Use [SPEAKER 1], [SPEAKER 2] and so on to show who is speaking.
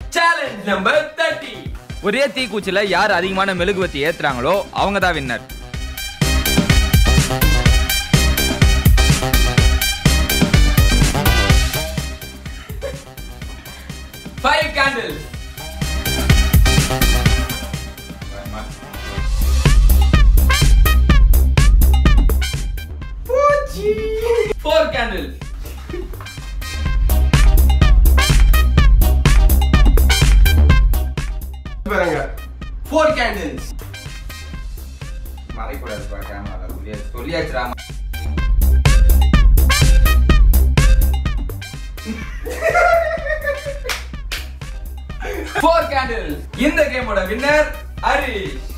[SPEAKER 1] challenge number thirty
[SPEAKER 2] ஒரே தீக்குச்சில யார் அதிகமான மெழுகுவத்தி ஏத்துறாங்களோ அவங்க தான் winner
[SPEAKER 1] five candle four candle
[SPEAKER 3] பாருங்க ஃபோர் கேண்டில்ஸ்
[SPEAKER 2] மறைக்கூடாது கேமரா சொல்லியாச்சுடா
[SPEAKER 1] ஃபோர் கேண்டில் இந்த கேமோட வின்னர் ஹரிஷ்